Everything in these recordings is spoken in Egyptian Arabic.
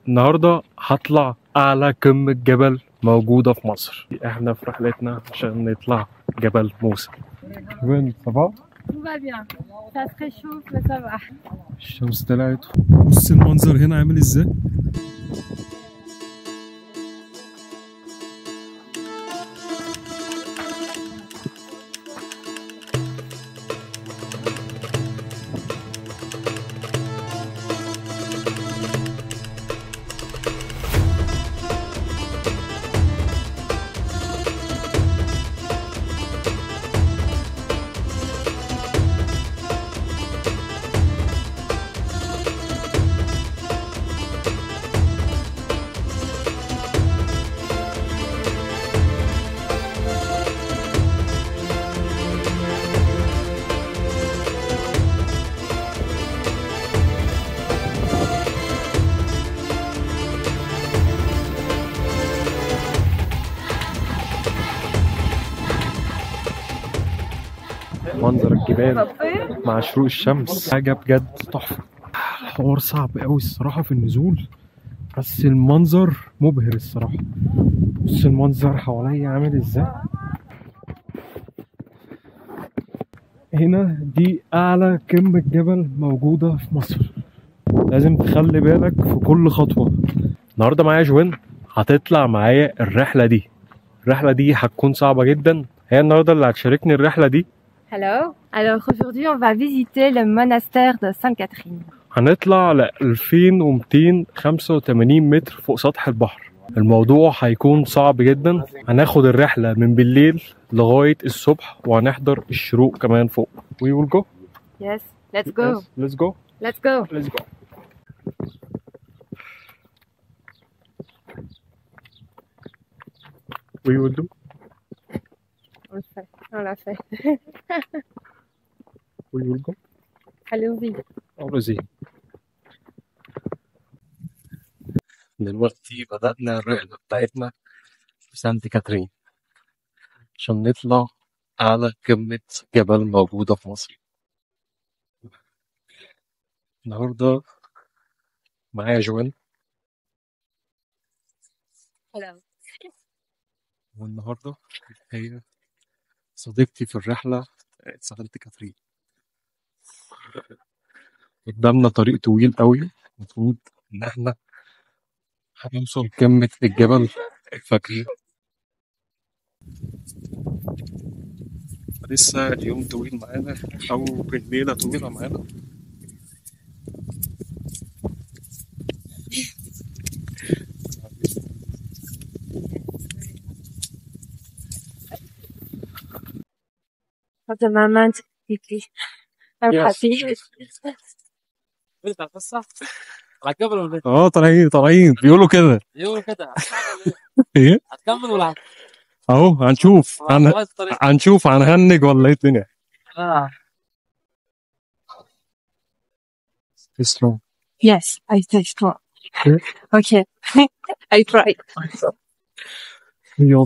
النهارده هطلع اعلى قمة جبل موجودة في مصر احنا في رحلتنا عشان نطلع جبل موسى وين صباح Tout va bien. Ça se réchauffe, mais ça va. الشمس طلعت بص المنظر هنا عامل ازاي منظر الجبال مع شروق الشمس حاجة بجد تحفة الحوار صعب قوي الصراحة في النزول بس المنظر مبهر الصراحة بص المنظر حواليا عامل ازاي هنا دي أعلى قمة جبل موجودة في مصر لازم تخلي بالك في كل خطوة النهاردة معايا جوين هتطلع معايا الرحلة دي الرحلة دي هتكون صعبة جدا هي النهاردة اللي هتشاركني الرحلة دي Hello. Alors aujourd'hui, on va visiter le monastère de Sainte-Catherine. هنطلع ل 2285 متر فوق سطح البحر الموضوع هيكون صعب جدا هناخد الرحلة من بالليل لغاية الصبح وهنحضر الشروق كمان فوق We will go Yes. Let's go. Yes, Let's go Let's go. Let's go We will do On le fait. On l'a fait. We will go Allons-y. أرزي دلوقتي بدأنا الرحلة بتاعتنا في سانت كاترين عشان نطلع أعلى قمة جبل موجودة في مصر النهاردة معايا جوان Hello. والنهاردة هي صديقتي في الرحلة بتاعت سانت كاترين قدامنا طريق طويل قوي المفروض إن إحنا هنوصل قمة الجبل الفجر لسه اليوم طويل معانا أو الليلة طويلة معانا Quand ma main pipi. I'm Yes. happy. انت القصه على قبل ولا اه طالعين طالعين بيقولوا كده يقول كده ايه هتكمل ولا اهو هنشوف هن... هتخلص الطريق هنشوف هنهنج ولا ايه الدنيا اه تسلم Yes, I taste one. Okay. Okay. I try. يلا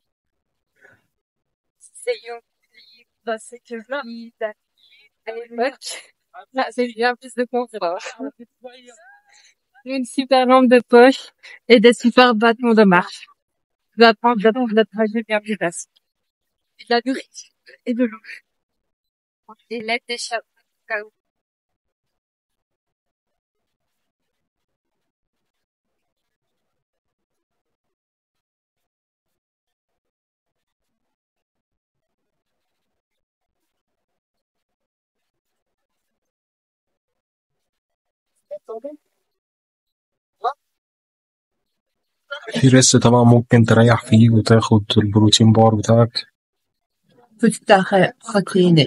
C'est une bah, c'est que là, elle est moche. Là, c'est bien plus de confort. Une super lampe de poche et des super battements de marche. Tu vas prendre d'abord le trajet bien plus facile. Et de la nourriture et de l'eau. Et l'aide des chats. au cas où. في ريست طبعا ممكن تريح فيه وتاخد البروتين بار بتاعك Petit arrêt protéiné.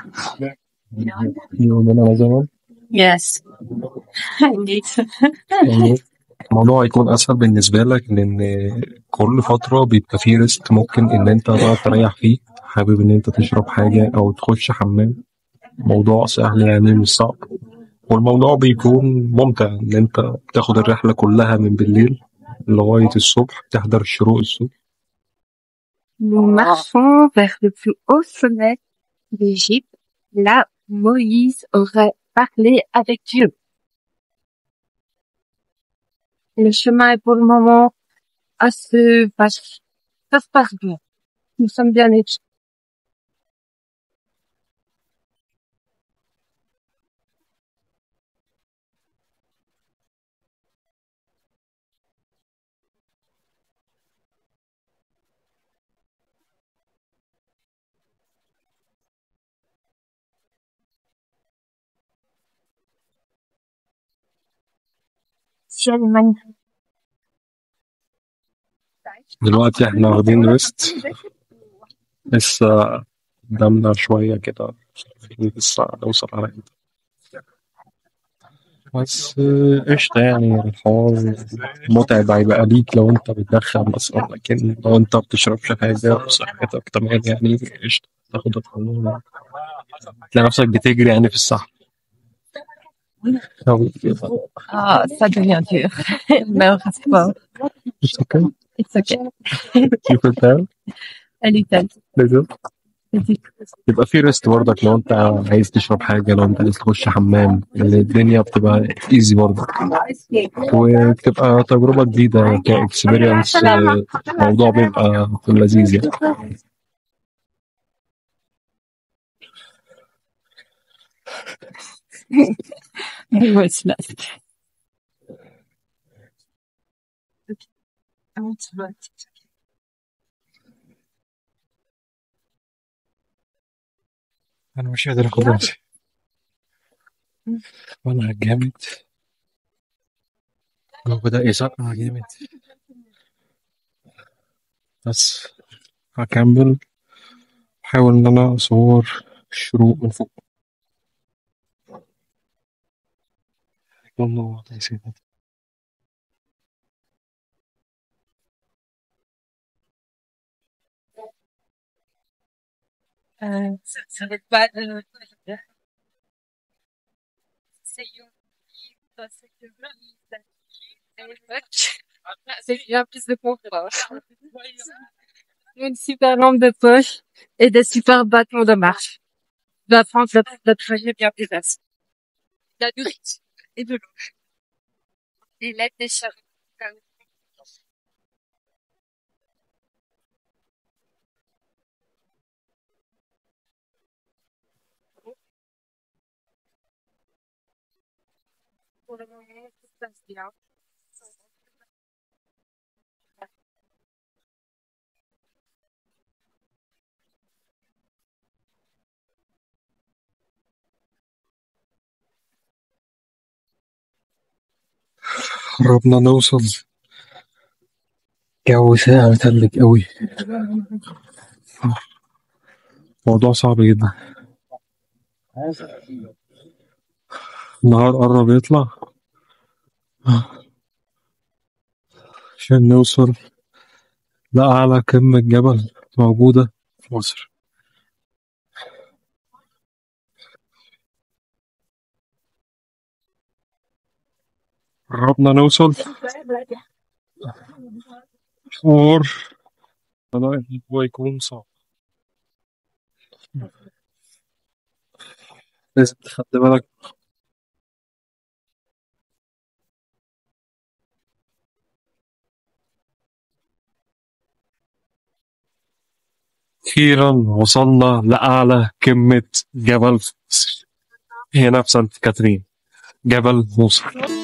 يقول لنا مثلا Yes. I need. يعني الموضوع هيكون اسهل بالنسبه لك لان كل فتره بيبقى فيه ريست ممكن ان انت تقعد تريح فيه حابب ان انت تشرب حاجه او تخش حمام موضوع سهل يعني مش صعب والموضوع بيكون ممتع ان انت بتاخد الرحله كلها من بالليل لغايه الصبح تحضر الشروق الصبح Nous marchons vers le plus haut sommet d'Égypte, là où Moïse aurait parlé avec Dieu. Le chemin est pour le moment assez facile. Ça se passe bien. Nous sommes bien équipés. ciel magnifique. دلوقتي احنا واخدين ريست لسه قدامنا شوية كده لسه نوصل على امتى بس آه، قشطة يعني الحوار متعب هيبقى ليك لو انت بتدخن مثلا لكن لو انت بتشربش حاجة وصحتك تمام يعني قشطة تاخد القانون تلاقي نفسك بتجري يعني في السحب أو كده. Ah, ça devient dur. Mais on reste fort. It's okay. It's okay. You feel better? Elle est telle. لازم Elle est يبقى في ريست برضك لو انت عايز تشرب حاجة لو انت عايز تخش حمام الدنيا بتبقى ايزي برضك وبتبقى تجربة جديدة كاكسبيرينس الموضوع بيبقى في اللذيذ يعني Ouais, c'est là. انا مش قادر اخد نفسي وانا جامد الجو بدأ يسقع جامد بس هكمل احاول ان انا اصور الشروق من فوق والله يا سيدي Euh, ça, ça va pas de... C'est C'est bien plus de confort. Une super lampe de poche et des super bâtons de marche. Va prendre le, le trajet bien plus facile. Il y a du riz et de l'eau. Et l'aide des charrues. Pour le moment, tout se passe bien. قربنا نوصل جو ساقع متلج قوي موضوع صعب جدا النهار قرب يطلع عشان نوصل لأعلى قمة جبل موجودة في مصر قربنا نوصل حوار بدأ إن هو يكون صعب لازم تخلي بالك أخيرا وصلنا لأعلى قمة جبل في مصر هنا في سانت كاترين جبل موسى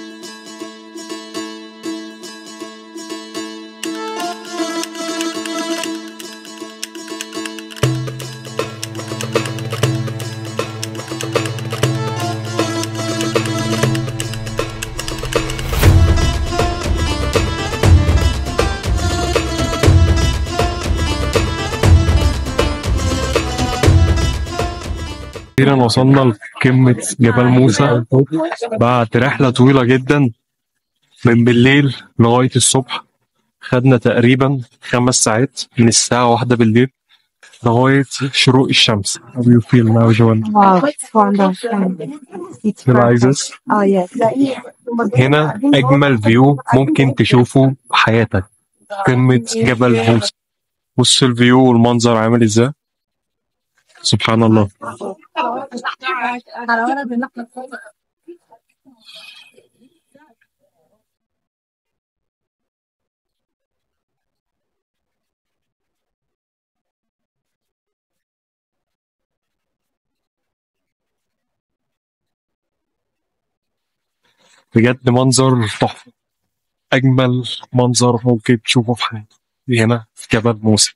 أخيرا وصلنا لقمة جبل موسى بعد رحلة طويلة جدا من بالليل لغاية الصبح خدنا تقريبا خمس ساعات من الساعة واحدة بالليل لغاية شروق الشمس How do you feel now, Joanne? Wow, it's wonderful. It's You like this? Oh, yes. هنا أجمل فيو ممكن تشوفه في حياتك قمة جبل موسى بص الفيو والمنظر عامل ازاي سبحان الله بجد منظر تحفة أجمل منظر ممكن تشوفه في حياتك هنا في جبل موسى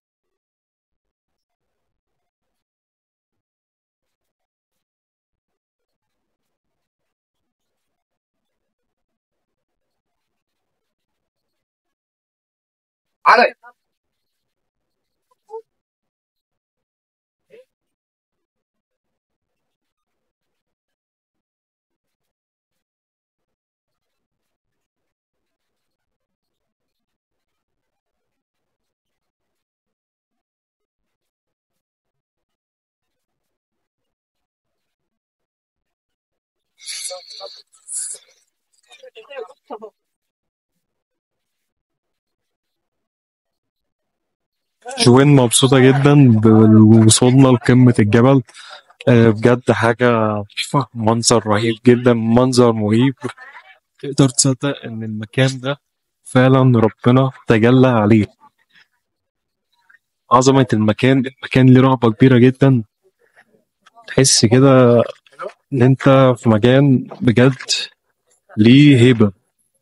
جوين مبسوطة جدا بوصولنا لقمة الجبل آه، بجد حاجة تحفة منظر رهيب جدا منظر مريب تقدر تصدق إن المكان ده فعلا ربنا تجلى عليه عظمة المكان المكان ليه رهبة كبيرة جدا تحس كده إن أنت في مكان بجد ليه هيبة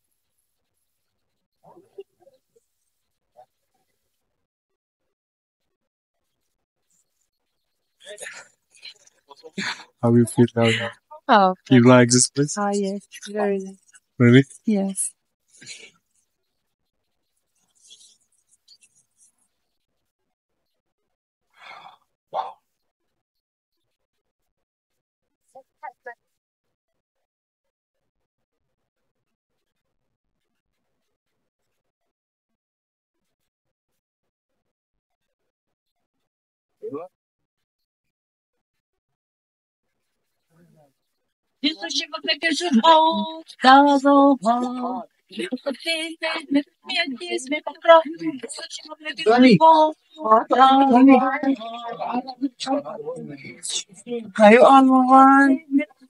How you feel now? Oh, You like this place? ah, yes, very nice. Really? Yes. Are you on one?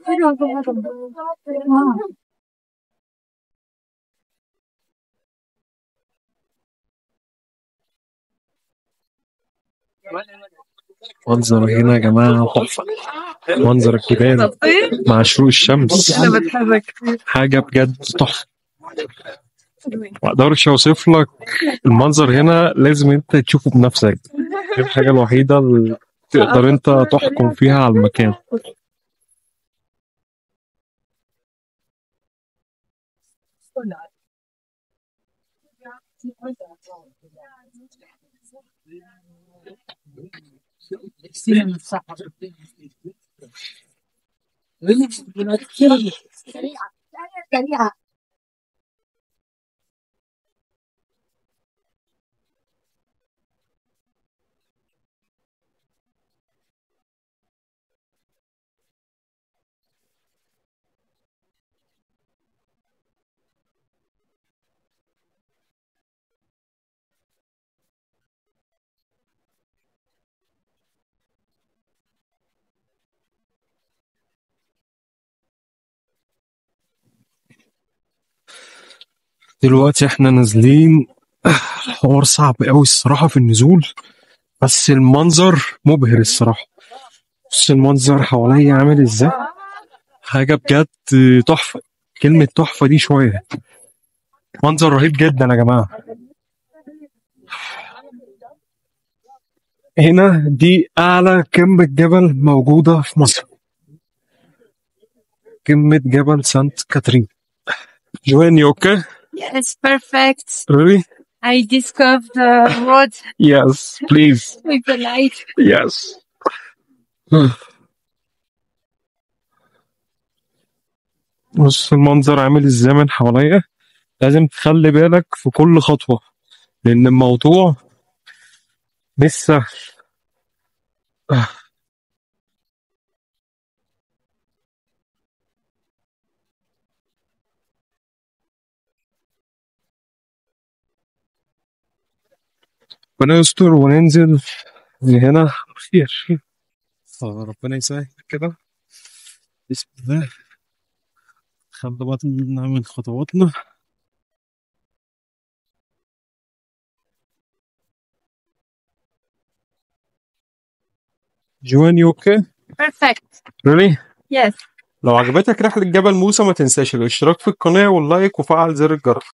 منظر هنا يا جماعة تحفة منظر الجبال مع شروق الشمس أنا بتحرك حاجة بجد تحفة ما اقدرش اوصف لك المنظر هنا لازم انت تشوفه بنفسك دي الحاجة الوحيدة اللي تقدر انت تحكم فيها على المكان دلوقتي احنا نازلين الحوار صعب قوي الصراحة في النزول بس المنظر مبهر الصراحة بص المنظر حواليا عامل ازاي حاجة بجد تحفة كلمة تحفة دي شوية منظر رهيب جدا يا جماعة هنا دي أعلى قمة جبل موجودة في مصر قمة جبل سانت كاترين جوين you okay? Yes, perfect. Really? I discovered the road Yes, please. with the light. Yes. بص المنظر عامل ازاي من حواليا لازم تخلي بالك في كل خطوة لأن الموضوع مش سهل ربنا يستر وننزل من هنا خير ربنا يسهل كده بسم الله خلي بالنا من خطواتنا Joanne, you okay? Perfect. Really? Yes. لو عجبتك رحلة جبل موسى ما تنساش الاشتراك في القناة واللايك وفعل زر الجرس